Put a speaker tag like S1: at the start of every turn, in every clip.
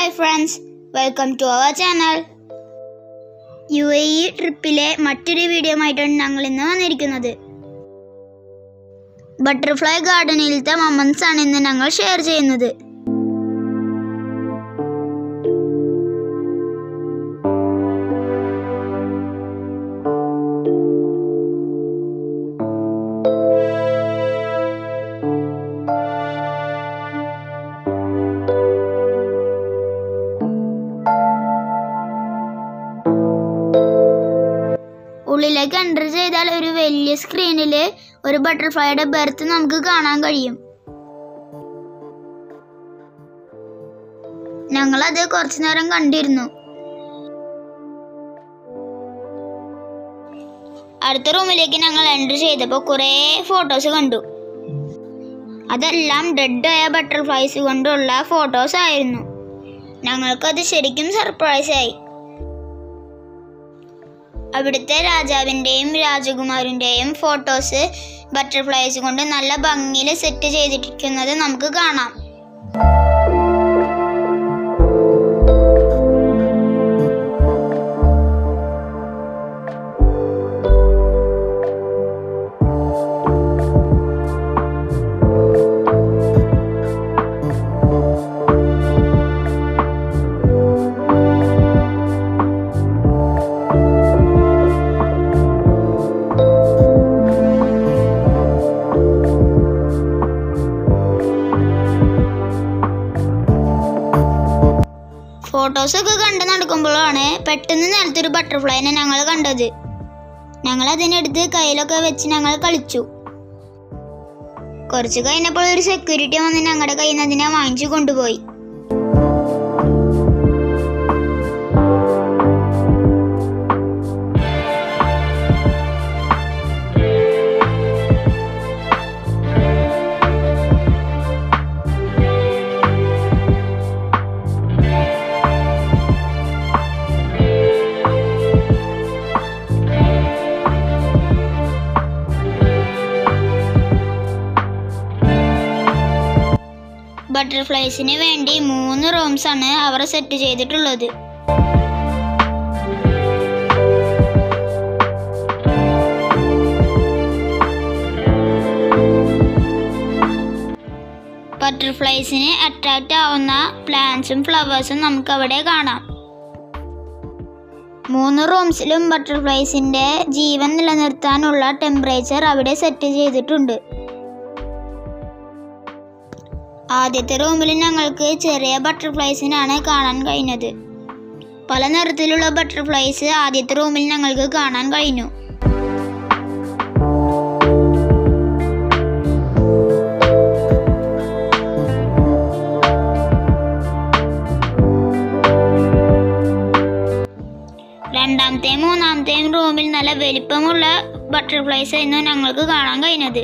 S1: hi friends welcome to our channel U A E ട്രിപ്പിലെ മറ്റൊരു video ആയിട്ടാണ് ഞങ്ങൾ ഇന്ന് വന്നിരിക്കുന്നത് ബട്ടർഫ്ലൈ ഗാർഡനിലത്തെ മൊമെന്റ്സ് ആണ് ഇന്ന് ഞങ്ങൾ ഷെയർ ചെയ്യുന്നത് ഉള്ളിലേക്ക് എൻ്റർ ചെയ്താൽ ഒരു വലിയ സ്ക്രീനിൽ ഒരു ബട്ടർഫ്ലൈയുടെ ബെർത്ത് നമുക്ക് കാണാൻ കഴിയും ഞങ്ങളത് കുറച്ചു നേരം കണ്ടിരുന്നു അടുത്ത റൂമിലേക്ക് ഞങ്ങൾ എൻ്റർ ചെയ്തപ്പോൾ കുറേ ഫോട്ടോസ് കണ്ടു അതെല്ലാം ഡെഡ് ആയ ബട്ടർഫ്ലൈസ് കൊണ്ടുള്ള ഫോട്ടോസ് ആയിരുന്നു ഞങ്ങൾക്കത് ശരിക്കും സർപ്രൈസ് ആയി അവിടുത്തെ രാജാവിൻ്റെയും രാജകുമാരിൻ്റെയും ഫോട്ടോസ് ബട്ടർഫ്ലൈസ് കൊണ്ട് നല്ല ഭംഗിയിൽ സെറ്റ് ചെയ്തിരിക്കുന്നത് നമുക്ക് കാണാം ഫോട്ടോസ് ഒക്കെ കണ്ട് നടക്കുമ്പോഴാണ് പെട്ടെന്ന് നിലത്തൊരു ബട്ടർഫ്ലൈനെ ഞങ്ങൾ കണ്ടത് ഞങ്ങൾ അതിനെടുത്ത് കയ്യിലൊക്കെ വെച്ച് ഞങ്ങൾ കളിച്ചു കുറച്ച് കഴിഞ്ഞപ്പോൾ ഒരു സെക്യൂരിറ്റി വന്ന് ഞങ്ങളുടെ കയ്യിൽ നിന്ന് അതിനെ വാങ്ങിച്ചു കൊണ്ടുപോയി ബട്ടർഫ്ലൈസിന് വേണ്ടി മൂന്ന് റൂംസ് ആണ് അവർ സെറ്റ് ചെയ്തിട്ടുള്ളത് ബട്ടർഫ്ലൈസിന് അട്രാക്റ്റ് ആവുന്ന പ്ലാന്റ്സും ഫ്ലവേഴ്സും നമുക്ക് അവിടെ കാണാം മൂന്ന് റൂംസിലും ബട്ടർഫ്ലൈസിന്റെ ജീവൻ നിലനിർത്താനുള്ള ടെമ്പറേച്ചർ അവിടെ സെറ്റ് ചെയ്തിട്ടുണ്ട് ആദ്യത്തെ റൂമിൽ ഞങ്ങൾക്ക് ചെറിയ ബട്ടർഫ്ലൈസിനാണ് കാണാൻ കഴിഞ്ഞത് പല നിറത്തിലുള്ള ബട്ടർഫ്ലൈസ് ആദ്യത്തെ റൂമിൽ ഞങ്ങൾക്ക് കാണാൻ കഴിഞ്ഞു രണ്ടാമത്തെയും മൂന്നാമത്തെയും റൂമിൽ നല്ല വലിപ്പമുള്ള ബട്ടർഫ്ലൈസ് ആയിരുന്നു ഞങ്ങൾക്ക് കാണാൻ കഴിഞ്ഞത്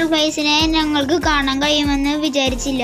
S1: ബട്ടർഫ്ലൈസിനെ ഞങ്ങൾക്ക് കാണാൻ കഴിയുമെന്ന് വിചാരിച്ചില്ല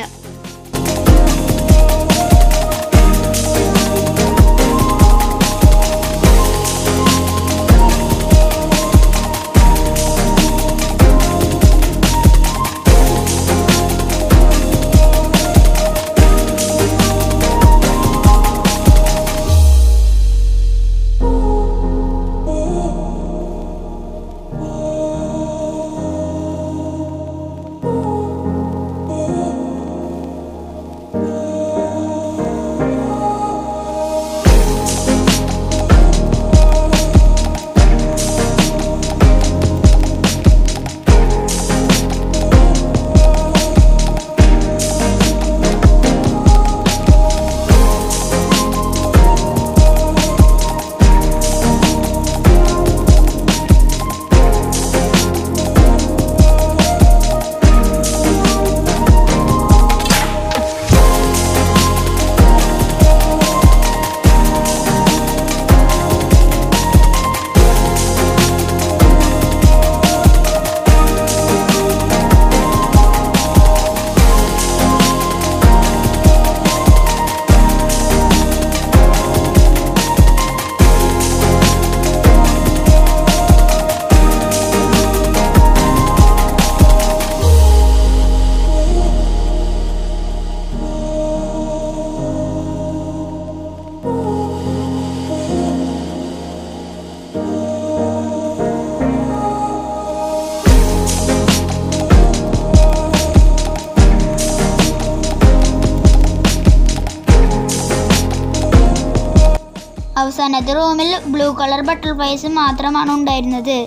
S1: അവസാനത്തെ റൂമിൽ ബ്ലൂ കളർ ബട്ടർഫ്ലൈസ് മാത്രമാണ് ഉണ്ടായിരുന്നത്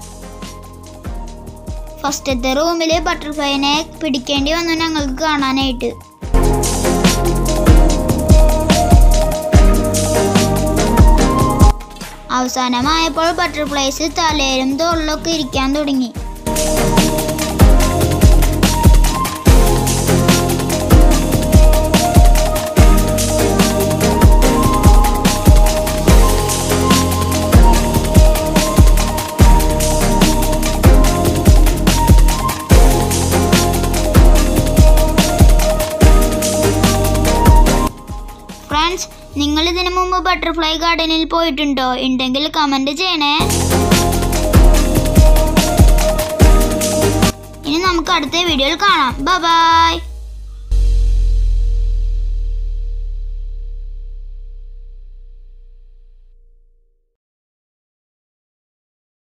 S1: ഫസ്റ്റത്തെ റൂമിൽ ബട്ടർഫ്ലൈനെ പിടിക്കേണ്ടി വന്നു ഞങ്ങൾക്ക് കാണാനായിട്ട് അവസാനമായപ്പോൾ ബട്ടർഫ്ലൈസ് തലയിലും തോളിലൊക്കെ ഇരിക്കാൻ തുടങ്ങി ഫ്രണ്ട്സ് നിങ്ങൾ ഇതിനു മുമ്പ് ബട്ടർഫ്ലൈ ഗാർഡനിൽ പോയിട്ടുണ്ടോ ഉണ്ടെങ്കിൽ കമന്റ് ചെയ്യണേ ഇനി നമുക്ക് അടുത്ത വീഡിയോയിൽ കാണാം ബൈ